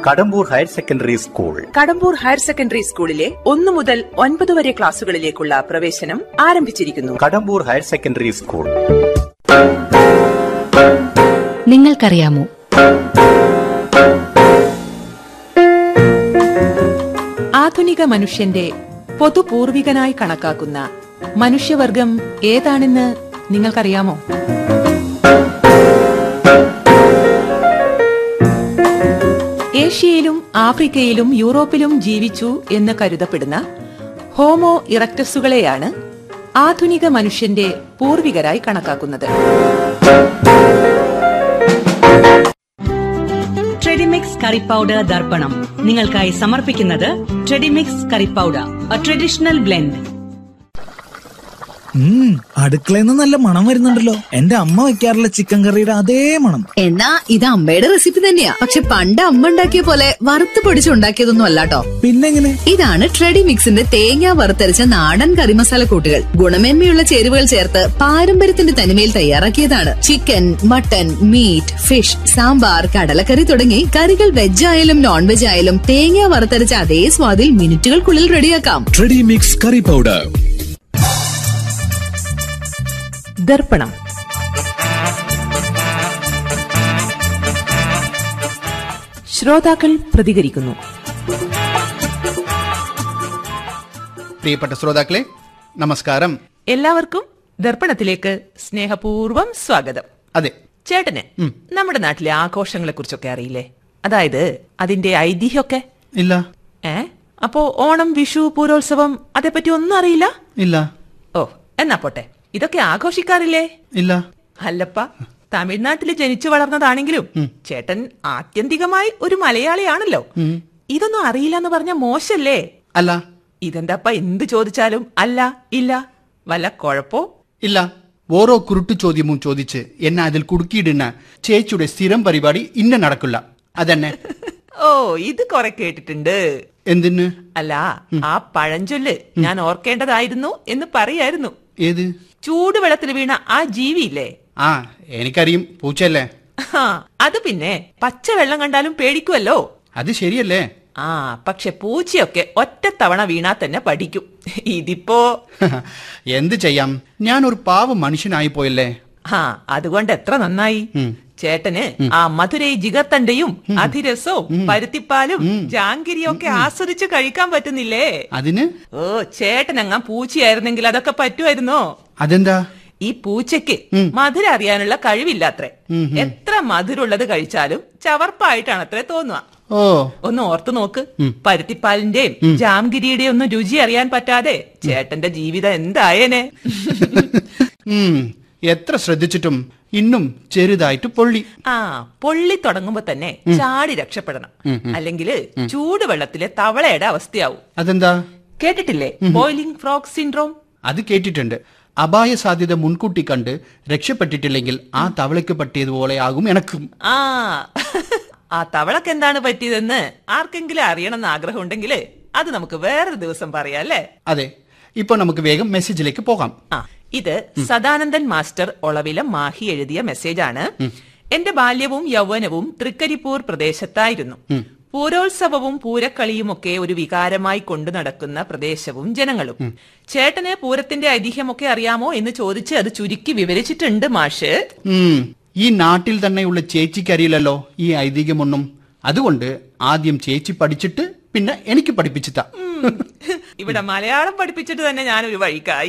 Kadambur higher secondary school Kadambur higher secondary സ്കൂളിലെ ഒന്നു മുതൽ ഒൻപത് വരെ ക്ലാസുകളിലേക്കുള്ള പ്രവേശനം ആരംഭിച്ചിരിക്കുന്നു കടമ്പൂർ ഹയർ സെക്കൻഡറി സ്കൂൾ നിങ്ങൾക്കറിയാമോ ആധുനിക മനുഷ്യന്റെ പൊതുപൂർവികനായി കണക്കാക്കുന്ന മനുഷ്യവർഗം ഏതാണെന്ന് നിങ്ങൾക്കറിയാമോ ഏഷ്യയിലും ആഫ്രിക്കയിലും യൂറോപ്പിലും ജീവിച്ചു എന്ന് കരുതപ്പെടുന്ന ഹോമോ ഇറക്ടസുകളെയാണ് ആധുനിക മനുഷ്യന്റെ പൂർവികരായി കണക്കാക്കുന്നത് ട്രെഡിമിക്സ് കറി പൗഡർ ദർപ്പണം നിങ്ങൾക്കായി സമർപ്പിക്കുന്നത് Tredimix curry powder a traditional blend ഉം അടുക്കളയിൽ നിന്ന് നല്ല മണം വരുന്നുണ്ടല്ലോ എന്റെ അമ്മ വെക്കാറുള്ള ചിക്കൻ കറിയുടെ അതേ മണം എന്നാ ഇത് അമ്മയുടെ റെസിപ്പി തന്നെയാ പക്ഷെ പണ്ട് അമ്മ ഉണ്ടാക്കിയ പോലെ വറുത്ത് പൊടിച്ച് ഉണ്ടാക്കിയതൊന്നും അല്ലാട്ടോ പിന്നെങ്ങനെ ഇതാണ് ട്രെഡി മിക്സിന്റെ തേങ്ങ വറുത്തരച്ച നാടൻ കറി മസാല കൂട്ടുകൾ ഗുണമേന്മയുള്ള ചേരുവകൾ ചേർത്ത് പാരമ്പര്യത്തിന്റെ തനിമയിൽ തയ്യാറാക്കിയതാണ് chicken mutton meat fish sambar കടലക്കറി തുടങ്ങി കറികൾ വെജ് ആയാലും നോൺ വെജ് ആയാലും തേങ്ങ വറുത്തരച്ച അതേ സ്വാദിൽ മിനിറ്റുകൾക്കുള്ളിൽ റെഡിയാക്കാം ട്രെഡി മിക്സ് കറി പൗഡർ ദർപ്പണം ശ്രോതാക്കൾ പ്രതികരിക്കുന്നു പ്രിയപ്പെട്ട ശ്രോതാക്കളെ നമസ്കാരം എല്ലാവർക്കും ദർപ്പണത്തിലേക്ക് സ്നേഹപൂർവ്വം സ്വാഗതം അതെ ചേട്ടന് നമ്മുടെ നാട്ടിലെ ആഘോഷങ്ങളെ കുറിച്ചൊക്കെ അറിയില്ലേ അതായത് അതിന്റെ ഐതിഹ്യമൊക്കെ ഇല്ല ഏ അപ്പോ ഓണം വിഷു പൂരോത്സവം അതേപ്പറ്റി ഒന്നും അറിയില്ല ഇല്ല ഓ എന്നാ പോട്ടെ ഇതൊക്കെ ആഘോഷിക്കാറില്ലേ ഇല്ല അല്ലപ്പ തമിഴ്നാട്ടിൽ ജനിച്ചു വളർന്നതാണെങ്കിലും ചേട്ടൻ ആത്യന്തികമായി ഒരു മലയാളിയാണല്ലോ ഇതൊന്നും അറിയില്ല എന്ന് പറഞ്ഞ മോശല്ലേ അല്ല ഇതെന്താപ്പ എന്ത് ചോദിച്ചാലും അല്ല ഇല്ല വല്ല കുഴപ്പോ ഇല്ല ഓരോ കുരുട്ടു ചോദ്യവും ചോദിച്ച് എന്നെ അതിൽ കുടുക്കിയിടുന്ന ചേച്ചിയുടെ സ്ഥിരം പരിപാടി ഇന്ന നടക്കില്ല അതന്നെ ഓ ഇത് കുറെ കേട്ടിട്ടുണ്ട് എന്തിന് അല്ല ആ പഴഞ്ചൊല്ല് ഞാൻ ഓർക്കേണ്ടതായിരുന്നു എന്ന് പറയായിരുന്നു ഏത് ചൂടുവെള്ളത്തിൽ വീണ ആ ജീവിയില്ലേ ആ എനിക്കറിയും പൂച്ചയല്ലേ ആ, അത് പിന്നെ പച്ചവെള്ളം കണ്ടാലും പേടിക്കുമല്ലോ അത് ശരിയല്ലേ ആ പക്ഷെ പൂച്ചയൊക്കെ ഒറ്റത്തവണ വീണാ തന്നെ പഠിക്കും ഇതിപ്പോ എന്ത് ചെയ്യാം ഞാൻ ഒരു പാവ മനുഷ്യനായി പോയല്ലേ ആ അതുകൊണ്ട് എത്ര നന്നായി ചേട്ടന് ആ മധുരൈ ജിഗത്തണ്ടയും അധിരസവും പരുത്തിപ്പാലും ജാങ്കിരിയും ഒക്കെ ആസ്വദിച്ച് കഴിക്കാൻ പറ്റുന്നില്ലേ അതിന് ഓ ചേട്ടനങ്ങ പൂച്ചയായിരുന്നെങ്കിൽ അതൊക്കെ പറ്റുമായിരുന്നോ അതെന്താ ഈ പൂച്ചയ്ക്ക് മധുരം അറിയാനുള്ള കഴിവില്ലാത്രേ എത്ര മധുരമുള്ളത് കഴിച്ചാലും ചവർപ്പായിട്ടാണത്രേ തോന്നുക ഓ ഒന്ന് ഓർത്തു നോക്ക് പരുത്തിപ്പാലിന്റെയും ജാംഗിരിയുടെയും ഒന്നും രുചി അറിയാൻ പറ്റാതെ ചേട്ടന്റെ ജീവിതം എന്തായേനെ ഉം എത്ര ശ്രദ്ധിച്ചിട്ടും ഇന്നും ചെറുതായിട്ട് പൊള്ളി ആ പൊള്ളി തുടങ്ങുമ്പോ തന്നെ ചാടി രക്ഷപ്പെടണം അല്ലെങ്കിൽ ചൂടുവെള്ളത്തിലെ തവളയുടെ അവസ്ഥയാവും അതെന്താ കേട്ടിട്ടില്ലേ ബോയിലിംഗ് ഫ്രോഗ് സിൻഡ്രോം അത് കേട്ടിട്ടുണ്ട് അപായ സാധ്യത മുൻകൂട്ടി കണ്ട് രക്ഷപ്പെട്ടിട്ടില്ലെങ്കിൽ ആ തവളയ്ക്ക് പറ്റിയതുപോലെ ആകും എനക്കും ആ ആ തവളക്ക് എന്താണ് പറ്റിയതെന്ന് ആർക്കെങ്കിലും അറിയണമെന്ന് ആഗ്രഹം ഉണ്ടെങ്കിൽ അത് നമുക്ക് വേറൊരു ദിവസം പറയാം അല്ലേ അതെ ഇപ്പൊ നമുക്ക് വേഗം മെസ്സേജിലേക്ക് പോകാം ആ ഇത് സദാനന്ദൻ മാസ്റ്റർ ഒളവിലം മാഹി എഴുതിയ മെസ്സേജാണ് എന്റെ ബാല്യവും യൗവനവും തൃക്കരിപ്പൂർ പ്രദേശത്തായിരുന്നു പൂരോത്സവവും പൂരക്കളിയുമൊക്കെ ഒരു വികാരമായി കൊണ്ടു നടക്കുന്ന പ്രദേശവും ജനങ്ങളും ചേട്ടന് പൂരത്തിന്റെ ഐതിഹ്യമൊക്കെ അറിയാമോ എന്ന് ചോദിച്ച് അത് ചുരുക്കി വിവരിച്ചിട്ടുണ്ട് മാഷ് ഉം ഈ നാട്ടിൽ തന്നെയുള്ള ചേച്ചിക്ക് അറിയില്ലല്ലോ ഈ ഐതിഹ്യമൊന്നും അതുകൊണ്ട് ആദ്യം ചേച്ചി പഠിച്ചിട്ട് പിന്നെ എനിക്ക് പഠിപ്പിച്ചിട്ടാ ഇവിടെ മലയാളം പഠിപ്പിച്ചിട്ട് തന്നെ ഞാനൊരു വഴിക്കായി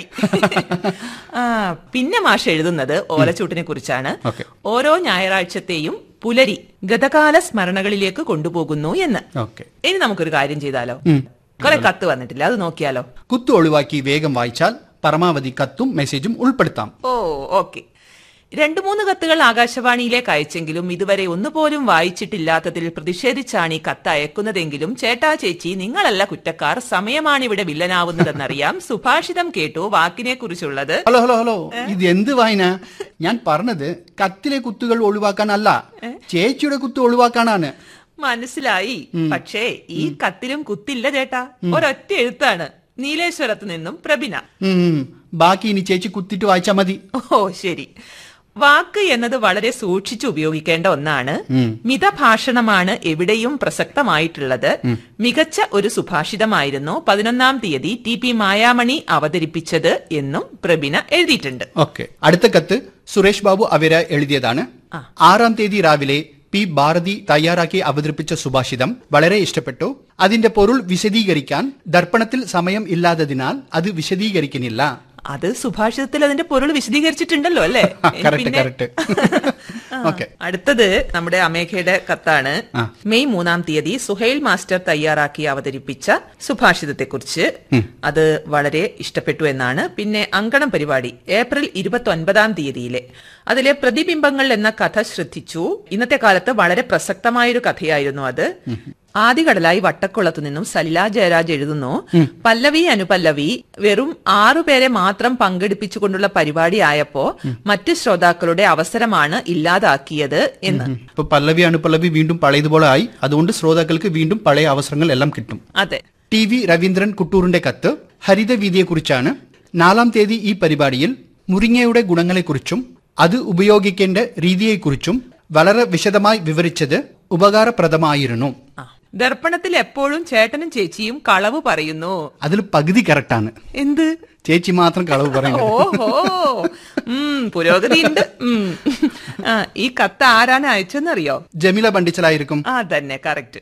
ആ പിന്നെ മാഷ് എഴുതുന്നത് ഓലച്ചൂട്ടിനെ കുറിച്ചാണ് ഓക്കെ. ഓരോ ഞായറാഴ്ചത്തെയും പുലരി ഗതകാല സ്മരണകളിലേക്ക് കൊണ്ടുപോകുന്നു എന്ന് ഓക്കെ ഇനി നമുക്കൊരു കാര്യം ചെയ്താലോ കുറെ കത്ത് വന്നിട്ടില്ല അത് നോക്കിയാലോ കുത്തു ഒഴിവാക്കി വേഗം വായിച്ചാൽ പരമാവധി കത്തും മെസ്സേജും ഉൾപ്പെടുത്താം ഓ ഓക്കെ രണ്ടു മൂന്ന് കത്തുകൾ ആകാശവാണിയിലേക്ക് അയച്ചെങ്കിലും ഇതുവരെ ഒന്നുപോലും വായിച്ചിട്ടില്ലാത്തതിൽ പ്രതിഷേധിച്ചാണ് ഈ കത്ത് അയക്കുന്നതെങ്കിലും ചേട്ടാ ചേച്ചി നിങ്ങളല്ല കുറ്റക്കാർ സമയമാണ് ഇവിടെ വില്ലനാവുന്നതെന്നറിയാം സുഭാഷിതം കേട്ടു വാക്കിനെ കുറിച്ചുള്ളത് ഹലോ ഹലോ ഹലോ ഇത് എന്ത് വായന ഞാൻ പറഞ്ഞത് കത്തിലെ കുത്തുകൾ ഒഴിവാക്കാനല്ല ചേച്ചിയുടെ കുത്ത് ഒഴിവാക്കാനാണ് മനസ്സിലായി പക്ഷേ ഈ കത്തിലും കുത്തില്ല ചേട്ടാ ഒരൊറ്റ എഴുത്താണ് നീലേശ്വരത്ത് നിന്നും പ്രഭിന ഉം, ബാക്കി ഇനി ചേച്ചി കുത്തിട്ട് വായിച്ചാ മതി ഓ ശരി വാക്ക് എന്നത് വളരെ സൂക്ഷിച്ചു ഉപയോഗിക്കേണ്ട ഒന്നാണ് മിതഭാഷണമാണ് എവിടെയും പ്രസക്തമായിട്ടുള്ളത് മികച്ച ഒരു സുഭാഷിതമായിരുന്നു പതിനൊന്നാം തീയതി ടി പി മായാമണി അവതരിപ്പിച്ചത് എന്നും പ്രബിന എഴുതിയിട്ടുണ്ട് ഓക്കെ അടുത്ത കത്ത് സുരേഷ് ബാബു അവര എഴുതിയതാണ് ആറാം തീയതി രാവിലെ പി ഭാരതി തയ്യാറാക്കി അവതരിപ്പിച്ച സുഭാഷിതം വളരെ ഇഷ്ടപ്പെട്ടു അതിന്റെ പൊരുൾ വിശദീകരിക്കാൻ ദർപ്പണത്തിൽ സമയം ഇല്ലാത്തതിനാൽ അത് വിശദീകരിക്കുന്നില്ല അത് സുഭാഷിതത്തിൽ അതിന്റെ പൊരുൾ വിശദീകരിച്ചിട്ടുണ്ടല്ലോ അല്ലേ Correct, പിന്നെ- correct. ആ, Okay. അടുത്തത് നമ്മുടെ അമേഘയുടെ കത്താണ് ആ. മെയ് മൂന്നാം തീയതി സുഹൈൽ മാസ്റ്റർ തയ്യാറാക്കി അവതരിപ്പിച്ച സുഭാഷിതത്തെക്കുറിച്ച് അത് വളരെ ഇഷ്ടപ്പെട്ടു എന്നാണ് പിന്നെ അങ്കണം പരിപാടി ഏപ്രിൽ ഇരുപത്തി ഒൻപതാം തീയതിയിലെ അതിലെ പ്രതിബിംബങ്ങൾ എന്ന കഥ ശ്രദ്ധിച്ചു ഇന്നത്തെ കാലത്ത് വളരെ പ്രസക്തമായൊരു കഥയായിരുന്നു അത് ആദികടലായി വട്ടക്കുളത്തു നിന്നും സലില ജയരാജ് എഴുതുന്നു പല്ലവി അനുപല്ലവി വെറും ആറുപേരെ മാത്രം പങ്കെടുപ്പിച്ചുകൊണ്ടുള്ള പരിപാടി ആയപ്പോ മറ്റ് ശ്രോതാക്കളുടെ അവസരമാണ് ഇല്ലാതാക്കിയത് എന്ന് ഇപ്പൊ പല്ലവി അനുപല്ലവി വീണ്ടും പഴയതുപോലെ ആയി അതുകൊണ്ട് ശ്രോതാക്കൾക്ക് വീണ്ടും പഴയ അവസരങ്ങൾ എല്ലാം കിട്ടും അതെ ടി വി രവീന്ദ്രൻ കുട്ടൂറിന്റെ കത്ത് ഹരിതവീതിയെക്കുറിച്ചാണ് നാലാം തീയതി ഈ പരിപാടിയിൽ മുരിങ്ങയുടെ ഗുണങ്ങളെക്കുറിച്ചും അത് ഉപയോഗിക്കേണ്ട രീതിയെക്കുറിച്ചും വളരെ വിശദമായി വിവരിച്ചത് ഉപകാരപ്രദമായിരുന്നു ആ. ദർപ്പണത്തിൽ എപ്പോഴും ചേട്ടനും ചേച്ചിയും കളവ് പറയുന്നു അതിൽ പകുതി കറക്റ്റാണ് എന്ത് ചേച്ചി മാത്രം കളവ് പറയുന്നത് ഓഹോ ഉം പുരോഗതി ഉണ്ട് ഉം. ആ, ഈ കത്ത് ആരാണ് അയച്ചെന്നറിയോ ജമീല പണ്ടിച്ചലായിരിക്കും ആ തന്നെ കറക്റ്റ്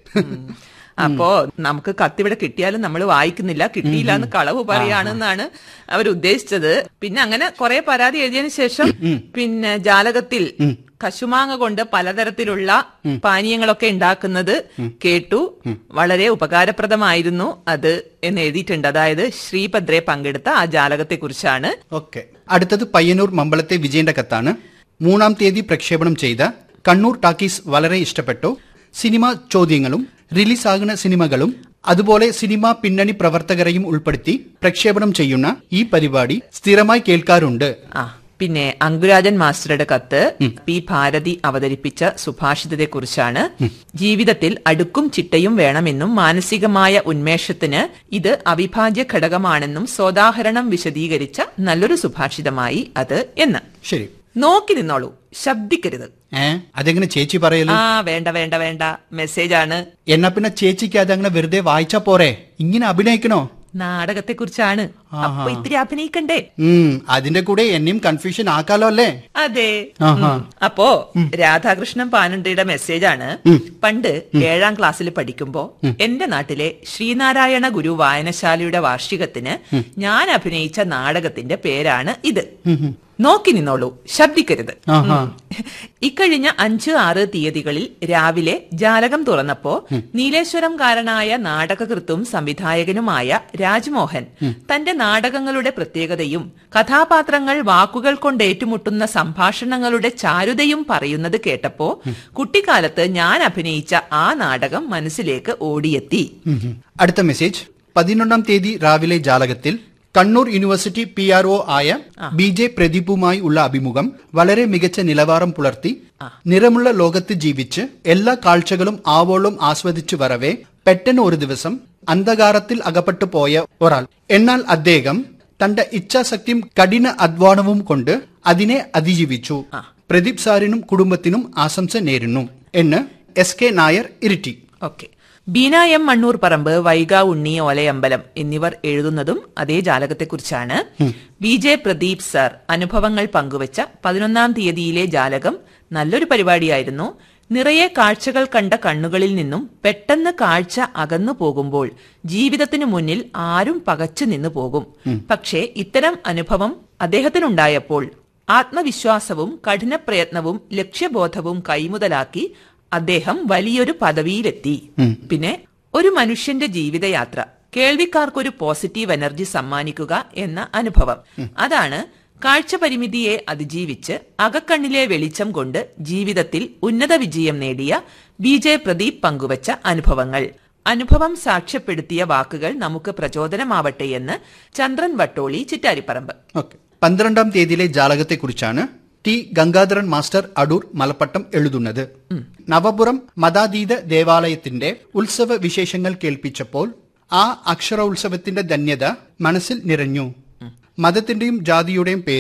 അപ്പോ നമുക്ക് കത്തിവിടെ കിട്ടിയാലും നമ്മൾ വായിക്കുന്നില്ല കിട്ടിയില്ല എന്ന് കളവ് പറയാണെന്നാണ് അവർ ഉദ്ദേശിച്ചത് പിന്നെ അങ്ങനെ കുറെ പരാതി എഴുതിയതിനു ശേഷം പിന്നെ ജാലകത്തിൽ കശുമാങ്ങ കൊണ്ട് പലതരത്തിലുള്ള പാനീയങ്ങളൊക്കെ ഉണ്ടാക്കുന്നത് കേട്ടു വളരെ ഉപകാരപ്രദമായിരുന്നു അത് എന്ന് എഴുതിയിട്ടുണ്ട് അതായത് ശ്രീഭദ്രെ പങ്കെടുത്ത ആ ജാലകത്തെ കുറിച്ചാണ് ഓക്കെ അടുത്തത് പയ്യന്നൂർ മമ്പളത്തെ വിജയന്റെ കത്താണ് മൂന്നാം തീയതി പ്രക്ഷേപണം ചെയ്ത കണ്ണൂർ ടാക്കീസ് വളരെ ഇഷ്ടപ്പെട്ടു സിനിമ ചോദ്യങ്ങളും റിലീസാകുന്ന സിനിമകളും അതുപോലെ സിനിമ പിന്നണി പ്രവർത്തകരെയും ഉൾപ്പെടുത്തി പ്രക്ഷേപണം ചെയ്യുന്ന ഈ പരിപാടി സ്ഥിരമായി കേൾക്കാറുണ്ട് ആ പിന്നെ അങ്കുരാജൻ മാസ്റ്ററുടെ കത്ത് പി ഭാരതി അവതരിപ്പിച്ച സുഭാഷിതത്തെ കുറിച്ചാണ് ജീവിതത്തിൽ അടുക്കും ചിട്ടയും വേണമെന്നും മാനസികമായ ഉന്മേഷത്തിന് ഇത് അവിഭാജ്യ ഘടകമാണെന്നും സോദാഹരണം വിശദീകരിച്ച നല്ലൊരു സുഭാഷിതമായി അത് എന്ന് ശരി നോക്കി നിന്നോളൂ ശബ്ദിക്കരുത് ഏ അതെങ്ങനെ ചേച്ചി പറയല് ആ വേണ്ട വേണ്ട വേണ്ട മെസ്സേജ് ആണ് എന്നാ പിന്നെ ചേച്ചിക്ക് അതങ്ങനെ വെറുതെ വായിച്ചാ പോരെ ഇങ്ങനെ അഭിനയിക്കണോ നാടകത്തെ കുറിച്ചാണ് അപ്പൊ ഇത്തിരി അഭിനയിക്കണ്ടേ ഉം അതിന്റെ കൂടെ എന്നെയും കൺഫ്യൂഷൻ ആക്കാലോ അല്ലേ അതെ ആഹാ. ഉം. അപ്പോ രാധാകൃഷ്ണൻ പാനണ്ടയുടെ മെസ്സേജാണ് പണ്ട് ഏഴാം ക്ലാസ്സിൽ പഠിക്കുമ്പോ എന്റെ നാട്ടിലെ ശ്രീനാരായണ ഗുരു വായനശാലയുടെ വാർഷികത്തിന് ഞാൻ അഭിനയിച്ച നാടകത്തിന്റെ പേരാണ് ഇത് നോക്കി നിന്നോളൂ ശബ്ദിക്കരുത് ആഹാ. ഉം. ഇക്കഴിഞ്ഞ അഞ്ച് ആറ് തീയതികളിൽ രാവിലെ ജാലകം തുറന്നപ്പോ നീലേശ്വരംകാരനായ നാടകകൃത്തും സംവിധായകനുമായ രാജ്മോഹൻ തന്റെ നാടകങ്ങളുടെ പ്രത്യേകതയും കഥാപാത്രങ്ങൾ വാക്കുകൾ കൊണ്ട് ഏറ്റുമുട്ടുന്ന സംഭാഷണങ്ങളുടെ ചാരുതയും പറയുന്നത് കേട്ടപ്പോ കുട്ടിക്കാലത്ത് ഞാൻ അഭിനയിച്ച ആ നാടകം മനസ്സിലേക്ക് ഓടിയെത്തി ഉം ഉം. അടുത്ത മെസ്സേജ് പതിനൊന്നാം തീയതി രാവിലെ ജാലകത്തിൽ Kannur university P R O ആയ ബി ജെ പ്രദീപുമായി ഉള്ള അഭിമുഖം വളരെ മികച്ച നിലവാരം പുലർത്തി നിറമുള്ള ലോകത്ത് ജീവിച്ച് എല്ലാ കാഴ്ചകളും ആവോളം ആസ്വദിച്ചു വരവേ പെട്ടെന്ന് ഒരു ദിവസം അന്ധകാരത്തിൽ അകപ്പെട്ടു പോയ ഒരാൾ എന്നാൽ അദ്ദേഹം തന്റെ ഇച്ഛാശക്തിയും കഠിന അധ്വാനവും കൊണ്ട് അതിനെ അതിജീവിച്ചു പ്രദീപ് സാറിനും കുടുംബത്തിനും ആശംസ നേരുന്നു എന്ന് S K Nair Iritty okay Beena M Mannur Paramba Vaiga Unni Olayambalam എന്നിവർ എഴുതുന്നതും അതേ ജാലകത്തെക്കുറിച്ചാണ് ബി ജെ പ്രദീപ് സർ അനുഭവങ്ങൾ പങ്കുവച്ച പതിനൊന്നാം തീയതിയിലെ ജാലകം നല്ലൊരു പരിപാടിയായിരുന്നു നിറയെ കാഴ്ചകൾ കണ്ട കണ്ണുകളിൽ നിന്നും പെട്ടെന്ന് കാഴ്ച അകന്നു പോകുമ്പോൾ ജീവിതത്തിനു മുന്നിൽ ആരും പകച്ചു നിന്നു പോകും പക്ഷേ ഇത്തരം അനുഭവം അദ്ദേഹത്തിനുണ്ടായപ്പോൾ ആത്മവിശ്വാസവും കഠിനപ്രയത്നവും ലക്ഷ്യബോധവും കൈമുതലാക്കി അദ്ദേഹം വലിയൊരു പദവിയിലെത്തി പിന്നെ ഒരു മനുഷ്യന്റെ ജീവിതയാത്ര കേൾവിക്കാർക്കൊരു പോസിറ്റീവ് എനർജി സമ്മാനിക്കുക എന്ന അനുഭവം അതാണ് കാഴ്ച പരിമിതിയെ അതിജീവിച്ച് അകക്കണ്ണിലെ വെളിച്ചം കൊണ്ട് ജീവിതത്തിൽ ഉന്നത വിജയം നേടിയ ബി ജെ പ്രദീപ് പങ്കുവച്ച അനുഭവങ്ങൾ അനുഭവം സാക്ഷ്യപ്പെടുത്തിയ വാക്കുകൾ നമുക്ക് പ്രചോദനമാവട്ടെ എന്ന് ചന്ദ്രൻ വട്ടോളി ചിറ്റാരിപ്പറമ്പ് ഓക്കെ പന്ത്രണ്ടാം തീയതിയിലെ ജാലകത്തെക്കുറിച്ചാണ് ടി ഗംഗാധരൻ മാസ്റ്റർ അടൂർ മലപ്പട്ടം എഴുതുന്നത് നവപുരം മതാതീത ദേവാലയത്തിന്റെ ഉത്സവ വിശേഷങ്ങൾ കേൾപ്പിച്ചപ്പോൾ ആ അക്ഷര ഉത്സവത്തിന്റെ ധന്യത മനസ്സിൽ നിറഞ്ഞു മതത്തിന്റെയും ജാതിയുടെയും പേരിൽ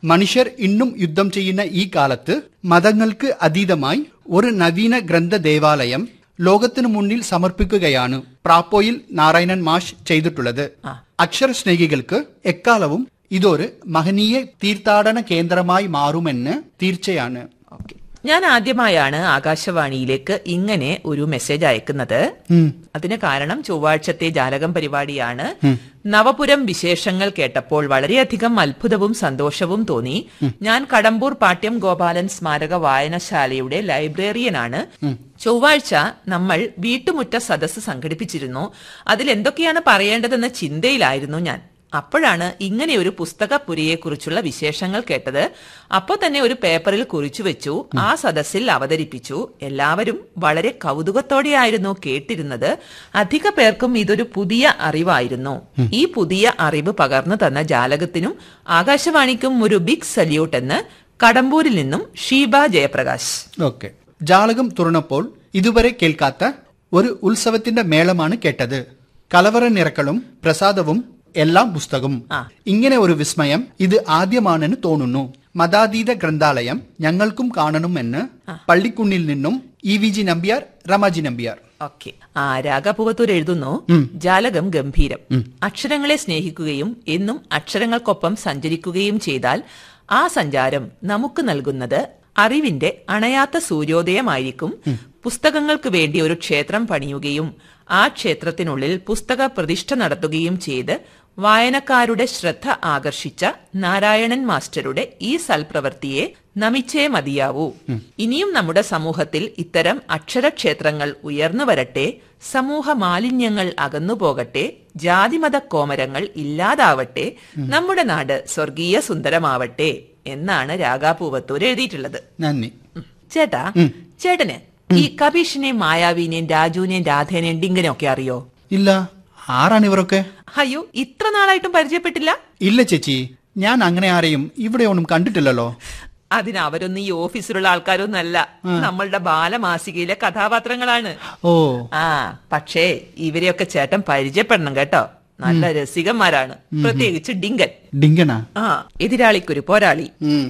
മനുഷ്യർ ഇന്നും യുദ്ധം ചെയ്യുന്ന ഈ കാലത്ത് മതങ്ങൾക്ക് അതീതമായി ഒരു നവീന ഗ്രന്ഥ ദേവാലയം ലോകത്തിനു മുന്നിൽ സമർപ്പിക്കുകയാണ് പ്രാപ്പോയിൽ നാരായണൻ മാഷ് ചെയ്തിട്ടുള്ളത് അക്ഷര സ്നേഹികൾക്ക് എക്കാലവും ഇതൊരു മഹനീയ തീർത്ഥാടന കേന്ദ്രമായി മാറുമെന്ന് തീർച്ചയാണ് ഓക്കെ ഞാൻ ആദ്യമായാണ് ആകാശവാണിയിലേക്ക് ഇങ്ങനെ ഒരു മെസ്സേജ് അയക്കുന്നത് അതിന് കാരണം ചൊവ്വാഴ്ചത്തെ ജാലകം പരിപാടിയാണ് നവപുരം വിശേഷങ്ങൾ കേട്ടപ്പോൾ വളരെയധികം അത്ഭുതവും സന്തോഷവും തോന്നി ഞാൻ കടമ്പൂർ പാട്യം ഗോപാലൻ സ്മാരക വായനശാലയുടെ ലൈബ്രറിയനാണ് ചൊവ്വാഴ്ച നമ്മൾ വീട്ടുമുറ്റ സദസ്സ് സംഘടിപ്പിച്ചിരുന്നു അതിൽ എന്തൊക്കെയാണ് പറയേണ്ടതെന്ന ചിന്തയിലായിരുന്നു ഞാൻ അപ്പോഴാണ് ഇങ്ങനെ ഒരു പുസ്തകപ്പുരയെക്കുറിച്ചുള്ള വിശേഷങ്ങൾ കേട്ടത് അപ്പോൾ തന്നെ ഒരു പേപ്പറിൽ കുറിച്ചു വെച്ചു ആ സദസ്സിൽ അവതരിപ്പിച്ചു എല്ലാവരും വളരെ കൗതുകത്തോടെയായിരുന്നു കേട്ടിരുന്നത് അധിക പേർക്കും ഇതൊരു പുതിയ അറിവായിരുന്നു ഈ പുതിയ അറിവ് പകർന്നു തന്ന ജാലകത്തിനും ആകാശവാണിക്കും ഒരു ബിഗ് സല്യൂട്ട് എന്ന് കടമ്പൂരിൽ നിന്നും ഷീബ ജയപ്രകാശ് ഓക്കെ ജാലകം തുറന്നപ്പോൾ ഇതുവരെ കേൾക്കാത്ത ഒരു ഉത്സവത്തിന്റെ മേളമാണ് കേട്ടത് കലവറ നിറക്കളും പ്രസാദവും എല്ലാം പുസ്തകം ഇങ്ങനെ ഒരു വിസ്മയം ഇത് ആദ്യമാണെന്ന് തോന്നുന്നു മതാതീത ഗ്രന്ഥാലയം ഞങ്ങൾക്കും കാണണമെന്ന് പള്ളിക്കുന്നിൽ നിന്നും E V G Nambiar Ramaji Nambiar okay ആ രാഗപൂവത്തൂർ എഴുതുന്നു ജാലകം ഗംഭീരം അക്ഷരങ്ങളെ സ്നേഹിക്കുകയും എന്നും അക്ഷരങ്ങൾക്കൊപ്പം സഞ്ചരിക്കുകയും ചെയ്താൽ ആ സഞ്ചാരം നമുക്ക് നൽകുന്നത് അറിവിന്റെ അണയാത്ത സൂര്യോദയമായിരിക്കും പുസ്തകങ്ങൾക്ക് വേണ്ടി ഒരു ക്ഷേത്രം പണിയുകയും ആ ക്ഷേത്രത്തിനുള്ളിൽ പുസ്തക പ്രതിഷ്ഠ നടത്തുകയും ചെയ്ത് വായനക്കാരുടെ ശ്രദ്ധ ആകർഷിച്ച നാരായണൻ മാസ്റ്ററുടെ ഈ സൽപ്രവൃത്തിയെ നമിച്ചേ മതിയാവൂ ഇനിയും നമ്മുടെ സമൂഹത്തിൽ ഇത്തരം അക്ഷരക്ഷേത്രങ്ങൾ ഉയർന്നു വരട്ടെ സമൂഹ മാലിന്യങ്ങൾ അകന്നുപോകട്ടെ ജാതിമത കോമരങ്ങൾ ഇല്ലാതാവട്ടെ നമ്മുടെ നാട് സ്വർഗീയ സുന്ദരമാവട്ടെ എന്നാണ് രാഗാപൂവത്തൂർ എഴുതിയിട്ടുള്ളത് നന്ദി ചേട്ടാ ചേട്ടന് ഈ കബീഷിനെയും മായാവിനെയും രാജുവിനെയും രാധേനെയും ഡിങ്കനെയും ഒക്കെ അറിയോ ഇല്ല ആരാണ് ഇവരൊക്കെ അയ്യോ ഇത്ര നാളായിട്ടും പരിചയപ്പെട്ടില്ല ഇല്ല ചേച്ചി ഞാൻ അങ്ങനെ ആരെയും ഇവിടെ ഒന്നും കണ്ടിട്ടില്ലല്ലോ അതിന് അവരൊന്നും ഈ ഓഫീസിലുള്ള ആൾക്കാരൊന്നല്ല നമ്മളുടെ ബാലമാസികയിലെ കഥാപാത്രങ്ങളാണ് ഓ ആ പക്ഷേ ഇവരെയൊക്കെ ചേട്ടൻ പരിചയപ്പെടണം കേട്ടോ നല്ല രസികന്മാരാണ് പ്രത്യേകിച്ച് ഡിങ്കൻ ഡിങ്കനാ ആ എതിരാളിക്കൊരു പോരാളി ഉം.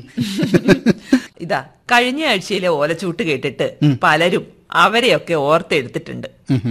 ഇതാ കഴിഞ്ഞ ആഴ്ചയിലെ ഓലച്ചൂട്ട് കേട്ടിട്ട് പലരും അവരെയൊക്കെ ഓർത്തെടുത്തിട്ടുണ്ട്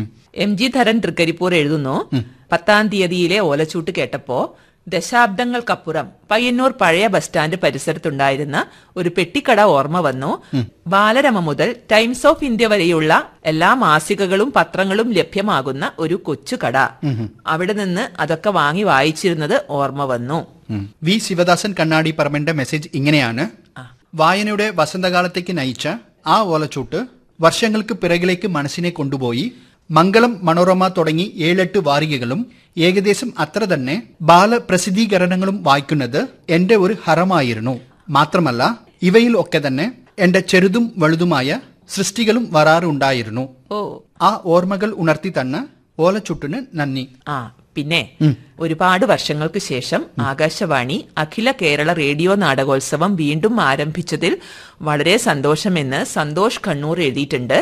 എം ജി ധരൻ തൃക്കരിപ്പൂർ എഴുതുന്നു പത്താം തീയതിയിലെ ഓലച്ചൂട്ട് കേട്ടപ്പോ ദശാബ്ദങ്ങൾക്കപ്പുറം പയ്യന്നൂർ പഴയ ബസ് സ്റ്റാൻഡ് പരിസരത്തുണ്ടായിരുന്ന ഒരു പെട്ടിക്കട ഓർമ്മ വന്നു ബാലരമ മുതൽ ടൈംസ് ഓഫ് ഇന്ത്യ വരെയുള്ള എല്ലാ മാസികകളും പത്രങ്ങളും ലഭ്യമാകുന്ന ഒരു കൊച്ചു കട അവിടെ നിന്ന് അതൊക്കെ വാങ്ങി വായിച്ചിരുന്നത് ഓർമ്മ വന്നു ഉം. വി ശിവദാസൻ കണ്ണാടി പറമ്പന്റെ മെസ്സേജ് ഇങ്ങനെയാണ് വായനയുടെ വസന്തകാലത്തേക്ക് നയിച്ച ആ ഓലച്ചൂട്ട് വർഷങ്ങൾക്ക് പിറകിലേക്ക് മനസ്സിനെ കൊണ്ടുപോയി മംഗളം മനോരമ തുടങ്ങി ഏഴെട്ട് വാരികകളും ഏകദേശം അത്ര തന്നെ ബാലപ്രസിദ്ധീകരണങ്ങളും വായിക്കുന്നത് എന്റെ ഒരു ഹരമായിരുന്നു മാത്രമല്ല ഇവയിൽ ഒക്കെ തന്നെ എന്റെ ചെറുതും വലുതുമായ സൃഷ്ടികളും വരാറുണ്ടായിരുന്നു ഓ ആ ഓർമ്മകൾ ഉണർത്തി തന്ന ഓലച്ചുട്ടിന് നന്ദി ആ പിന്നെ ഒരുപാട് വർഷങ്ങൾക്ക് ശേഷം ആകാശവാണി അഖില കേരള റേഡിയോ നാടകോത്സവം വീണ്ടും ആരംഭിച്ചതിൽ വളരെ സന്തോഷമെന്ന് സന്തോഷ് കണ്ണൂർ എഴുതിയിട്ടുണ്ട്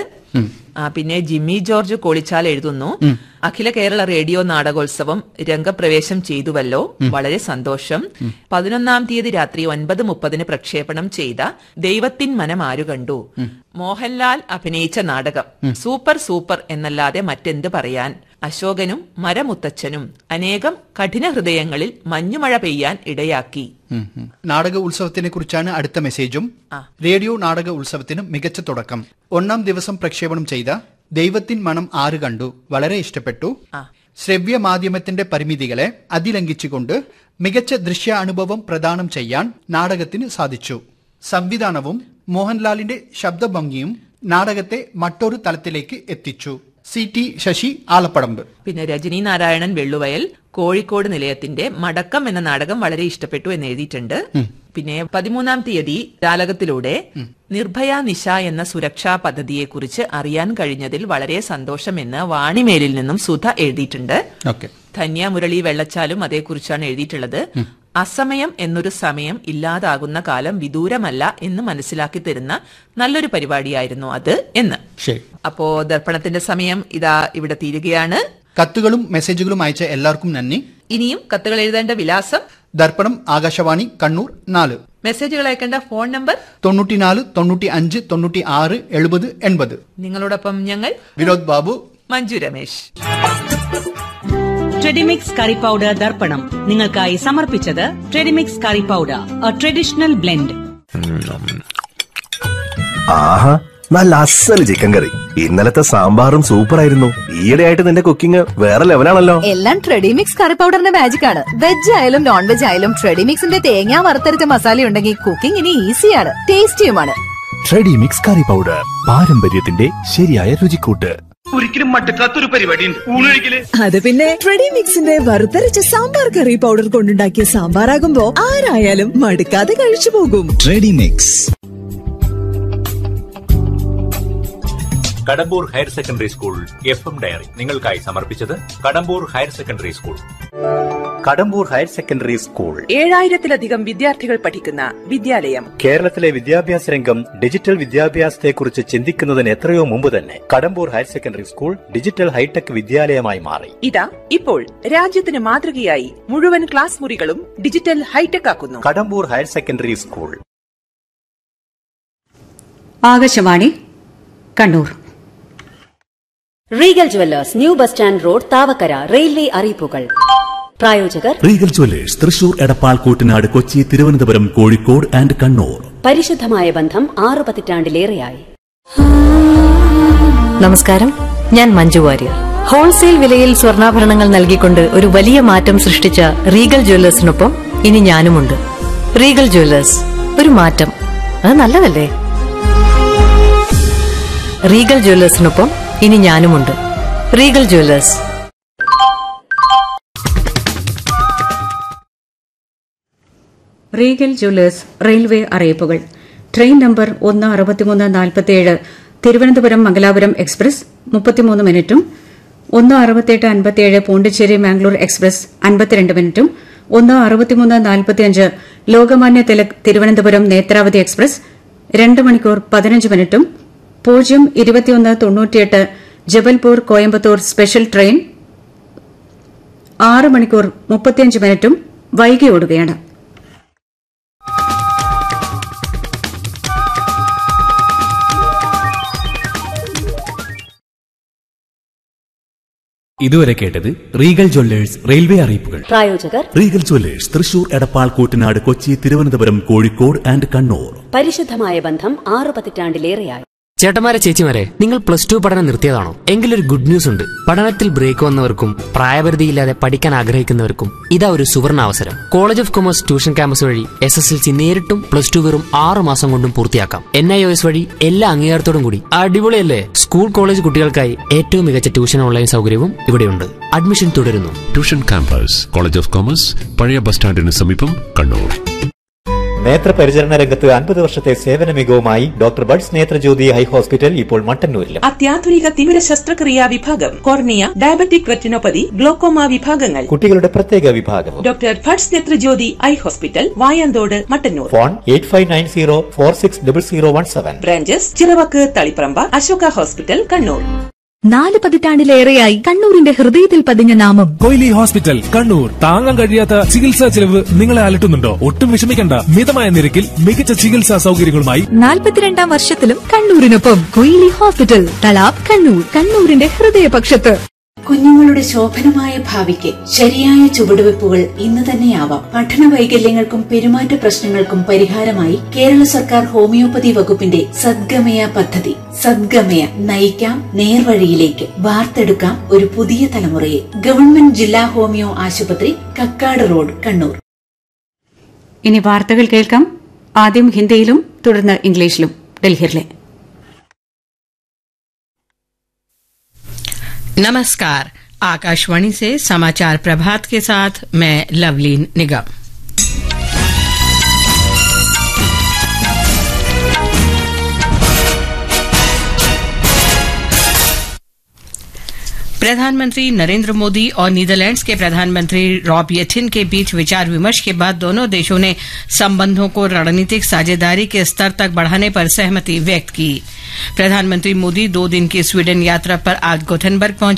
ആ പിന്നെ ജിമ്മി ജോർജ് കോളിച്ചാൽ എഴുതുന്നു അഖില കേരള റേഡിയോ നാടകോത്സവം രംഗപ്രവേശം ചെയ്തുവല്ലോ വളരെ സന്തോഷം പതിനൊന്നാം തീയതി രാത്രി ഒൻപത് മുപ്പതിന് പ്രക്ഷേപണം ചെയ്ത ദൈവത്തിൻ മനം ആരു കണ്ടു മോഹൻലാൽ അഭിനയിച്ച നാടകം സൂപ്പർ സൂപ്പർ എന്നല്ലാതെ മറ്റെന്ത് പറയാൻ അശോകനും മരമുത്തച്ഛനും അനേകം കഠിന ഹൃദയങ്ങളിൽ മഞ്ഞുമഴ പെയ്യാൻ ഇടയാക്കി ഉം, ഉം. നാടക ഉത്സവത്തിനെ കുറിച്ചാണ് അടുത്ത മെസ്സേജും റേഡിയോ നാടക ഉത്സവത്തിന് മികച്ച തുടക്കം ഒന്നാം ദിവസം പ്രക്ഷേപണം ചെയ്ത ദൈവത്തിൻ മണം ആറ് കണ്ടു വളരെ ഇഷ്ടപ്പെട്ടു ശ്രവ്യ മാധ്യമത്തിന്റെ പരിമിതികളെ അതിലംഘിച്ചുകൊണ്ട് മികച്ച ദൃശ്യ അനുഭവം പ്രദാനം ചെയ്യാൻ നാടകത്തിന് സാധിച്ചു സംവിധാനവും മോഹൻലാലിന്റെ ശബ്ദഭംഗിയും നാടകത്തെ മറ്റൊരു തലത്തിലേക്ക് എത്തിച്ചു സി ടി ശശി ആലപ്പടമ്പ് പിന്നെ രജനി നാരായണൻ വെള്ളുവയൽ കോഴിക്കോട് നിലയത്തിന്റെ മടക്കം എന്ന നാടകം വളരെ ഇഷ്ടപ്പെട്ടു എന്ന് എഴുതിയിട്ടുണ്ട് പിന്നെ പതിമൂന്നാം തീയതി ജാലകത്തിലൂടെ നിർഭയ നിശ എന്ന സുരക്ഷാ പദ്ധതിയെക്കുറിച്ച് അറിയാൻ കഴിഞ്ഞതിൽ വളരെ സന്തോഷമെന്ന് വാണിമേലിൽ നിന്നും സുധ എഴുതിയിട്ടുണ്ട് ഓക്കെ ധന്യ മുരളി വെള്ളച്ചാലും അതേക്കുറിച്ചാണ് എഴുതിയിട്ടുള്ളത് അസമയം എന്നൊരു സമയം ഇല്ലാതാകുന്ന കാലം വിദൂരമല്ല എന്ന് മനസ്സിലാക്കി തരുന്ന നല്ലൊരു പരിപാടിയായിരുന്നു അത് എന്ന് ശരി അപ്പോ ദർപ്പണത്തിന്റെ സമയം ഇതാ ഇവിടെ തീരുകയാണ് കത്തുകളും മെസ്സേജുകളും അയച്ച എല്ലാവർക്കും നന്ദി ഇനിയും കത്തുകൾ എഴുതേണ്ട വിലാസം ദർപ്പണം ആകാശവാണി കണ്ണൂർ നാല് മെസ്സേജുകൾ അയക്കേണ്ട ഫോൺ നമ്പർ തൊണ്ണൂറ്റിനാല് തൊണ്ണൂറ്റി അഞ്ച് തൊണ്ണൂറ്റി ആറ് എഴുപത് എൺപത് നിങ്ങളോടൊപ്പം ഞങ്ങൾ വിനോദ് ബാബു മഞ്ജു രമേശ് ട്രെഡിമിക്സ് കറി പൗഡർ ദർപ്പണം നിങ്ങൾക്കായി സമർപ്പിച്ചത് Tredimix curry powder a traditional blend ആഹാ നല്ല അസൽ ചിക്കൻ കറി ഇന്നലത്തെ സാമ്പാറും സൂപ്പർ ആയിരുന്നു ഈയിടെയായിട്ട് നിന്റെ കുക്കിംഗ് വേറെ ലെവലാണല്ലോ എല്ലാം ട്രെഡിമിക്സ് കറി പൗഡറിന്റെ മാജിക് ആണ് വെജ് ആയാലും നോൺ വെജ് ആയാലും ട്രെഡിമിക്സിന്റെ തേങ്ങ വറുത്തരച്ച മസാല ഉണ്ടെങ്കിൽ കുക്കിംഗ് ഇനി ഈസിയാണ് ടേസ്റ്റിയുമാണ് ട്രെഡി മിക്സ് കറി പൗഡർ പാരമ്പര്യത്തിന്റെ ശരിയായ രുചിക്കൂട്ട് ഒരിക്കലും മട്ടക്കാത്തൊരു പരിപാടി ഊണൊഴിക്കല് അത് പിന്നെ ട്രെഡിമിക്സിന്റെ വറുത്തരച്ച സാമ്പാർ കറി പൗഡർ കൊണ്ടുണ്ടാക്കിയ സാമ്പാറാകുമ്പോ ആരായാലും മടുക്കാതെ കഴിച്ചു പോകും Tredimix Kadambur higher secondary school F M diary നിങ്ങൾക്കായി സമർപ്പിച്ചത് Kadambur higher secondary school Kadambur higher secondary school ഏഴായിരത്തിലധികം വിദ്യാർത്ഥികൾ പഠിക്കുന്ന വിദ്യാലയം കേരളത്തിലെ വിദ്യാഭ്യാസ രംഗം ഡിജിറ്റൽ വിദ്യാഭ്യാസത്തെക്കുറിച്ച് ചിന്തിക്കുന്നതിന് എത്രയോ മുമ്പ് തന്നെ Kadambur higher secondary school digital high tech വിദ്യാലയമായി മാറി ഇതാ ഇപ്പോൾ രാജ്യത്തിന് മാതൃകയായി മുഴുവൻ ക്ലാസ് മുറികളും ഡിജിറ്റൽ ഹൈടെക് ആക്കുന്നു Kadambur higher secondary school Akashvani Kannur Regal jewellers new bus stand road Thavakkara railway അറിയിപ്പുകൾ പ്രായോജകർ Regal jewellers Thrissur Edappal Kuttanad Kochi Thiruvananthapuram Kozhikode and Kannur പരിശുദ്ധമായ ബന്ധം ആറു പതിറ്റാണ്ടിലേറെയായി നമസ്കാരം ഞാൻ മഞ്ജു വാര്യർ ഹോൾസെയിൽ വിലയിൽ സ്വർണ്ണാഭരണങ്ങൾ നൽകിക്കൊണ്ട് ഒരു വലിയ മാറ്റം സൃഷ്ടിച്ച റീഗൽ ജ്വല്ലേഴ്സിനൊപ്പം ഇനി ഞാനുമുണ്ട് റീഗൽ ജ്വല്ലേഴ്സ് ഒരു മാറ്റം അത് നല്ലതല്ലേ റീഗൽ ജ്വല്ലേഴ്സിനൊപ്പം ഇനി ഞാനുമുണ്ട് Regal jewellers Regal jewellers railway അറിയിപ്പുകൾ ട്രെയിൻ നമ്പർ ഒന്ന് അറുപത്തിമൂന്ന് നാൽപ്പത്തിയേഴ് തിരുവനന്തപുരം മംഗലാപുരം എക്സ്പ്രസ് മുപ്പത്തിമൂന്ന് മിനിറ്റും ഒന്ന് അറുപത്തിയെട്ട് അൻപത്തിയേഴ് പോണ്ടിച്ചേരി മാംഗ്ലൂർ എക്സ്പ്രസ് അൻപത്തിരണ്ട് മിനിറ്റും ഒന്ന് അറുപത്തിമൂന്ന് നാൽപ്പത്തിയഞ്ച് ലോകമാന്യ തിലക് തിരുവനന്തപുരം നേത്രാവതി എക്സ്പ്രസ് രണ്ട് മണിക്കൂർ പതിനഞ്ച് മിനിറ്റും പൂജ്യം ഇരുപത്തിയൊന്ന് തൊണ്ണൂറ്റിയെട്ട് ജബൽപൂർ കോയമ്പത്തൂർ സ്പെഷ്യൽ ട്രെയിൻ ആറ് മണിക്കൂർ മുപ്പത്തിയഞ്ച് മിനിറ്റും വൈകി ഓടുകയാണ് ഇതുവരെ കേട്ടത് റീഗൽ ജ്വല്ലേഴ്സ് റെയിൽവേ അറിയിപ്പുകൾ പ്രായോജകർ Regal jewellers Thrissur Edappal Kuttanad Kochi Thiruvananthapuram Kozhikode and Kannur പരിശുദ്ധമായ ബന്ധം ആറു പതിറ്റാണ്ടിലേറെയായി ചേട്ടന്മാരെ ചേച്ചിമാരെ നിങ്ങൾ പ്ലസ് ടു പഠനം നിർത്തിയതാണോ എങ്കിലൊരു ഗുഡ് ന്യൂസ് ഉണ്ട് പഠനത്തിൽ ബ്രേക്ക് വന്നവർക്കും പ്രായപരിധിയില്ലാതെ പഠിക്കാൻ ആഗ്രഹിക്കുന്നവർക്കും ഇതാ ഒരു സുവർണ അവസരം college of commerce tuition campus വഴി എസ് എസ് എൽ സി നേരിട്ടും പ്ലസ് ടു വെറും ആറ് മാസം കൊണ്ടും പൂർത്തിയാക്കാം എൻ ഐ ഒ എസ് വഴി എല്ലാ അംഗീകാരത്തോടും കൂടി അടിപൊളിയല്ലേ സ്കൂൾ കോളേജ് കുട്ടികൾക്കായി ഏറ്റവും മികച്ച ട്യൂഷൻ ഓൺലൈൻ സൗകര്യവും ഇവിടെയുണ്ട് അഡ്മിഷൻ തുടരുന്നു tuition campus college of commerce പഴയ ബസ് സ്റ്റാൻഡിന് സമീപം കണ്ണൂർ നേത്രപരിചരണ രംഗത്ത് അൻപത് വർഷത്തെ സേവന മികവുമായി doctor Bhat's Nethrajyothi eye hospital ഇപ്പോൾ മട്ടന്നൂരിലും അത്യാധുനിക തിമിര ശസ്ത്രക്രിയാ വിഭാഗം കോർണിയ ഡയബറ്റിക് റെറ്റിനോപ്പതി ഗ്ലോക്കോമ വിഭാഗങ്ങൾ കുട്ടികളുടെ പ്രത്യേക വിഭാഗവും doctor Bhat's Nethrajyothi eye hospital Vayanthode Mattannur phone eight five nine zero four six double zero one seven branches Chiravakku Taliparamba Ashoka hospital Kannur നാല് പതിറ്റാണ്ടിലേറെയായി കണ്ണൂരിന്റെ ഹൃദയത്തിൽ പതിഞ്ഞ നാമം കൊയിലി ഹോസ്പിറ്റൽ കണ്ണൂർ താങ്ങാൻ കഴിയാത്ത ചികിത്സാ ചെലവ് നിങ്ങളെ അലട്ടുന്നുണ്ടോ ഒട്ടും വിഷമിക്കണ്ട മിതമായ നിരക്കിൽ മികച്ച ചികിത്സാ സൗകര്യങ്ങളുമായി നാൽപ്പത്തിരണ്ടാം വർഷത്തിലും കണ്ണൂരിനൊപ്പം കൊയിലി ഹോസ്പിറ്റൽ തളാബ് കണ്ണൂർ കണ്ണൂരിന്റെ ഹൃദയപക്ഷത്ത് കുഞ്ഞുങ്ങളുടെ ശോഭനമായ ഭാവിക്ക് ശരിയായ ചുവടുവെപ്പുകൾ ഇന്ന് തന്നെയാവാം പഠന വൈകല്യങ്ങൾക്കും പെരുമാറ്റ പ്രശ്നങ്ങൾക്കും പരിഹാരമായി കേരള സർക്കാർ ഹോമിയോപ്പതി വകുപ്പിന്റെ സദ്ഗമയ പദ്ധതി സദ്ഗമയ നയിക്കാം നേർവഴിയിലേക്ക് വാർത്തെടുക്കാം ഒരു പുതിയ തലമുറയെ ഗവൺമെന്റ് ജില്ലാ ഹോമിയോ ആശുപത്രി കക്കാട് റോഡ് കണ്ണൂർ ഇനി വാർത്തകൾ കേൾക്കാം ആദ്യം ഹിന്ദിയിലും തുടർന്ന് ഇംഗ്ലീഷിലും ഡൽഹിയിലെ नमस्कार आकाशवाणी से समाचार प्रभात के साथ मैं लवलीन निगम प्रधानमंत्री नरेंद्र मोदी और नीदरलैंड्स के प्रधानमंत्री रॉब येथिन के बीच विचार विमर्श के बाद दोनों देशों ने संबंधों को रणनीतिक साझेदारी के स्तर तक बढ़ाने पर सहमति व्यक्त की प्रधानमंत्री मोदी दो दिन की स्वीडन यात्रा पर आज गोथनबर्ग पहुंचे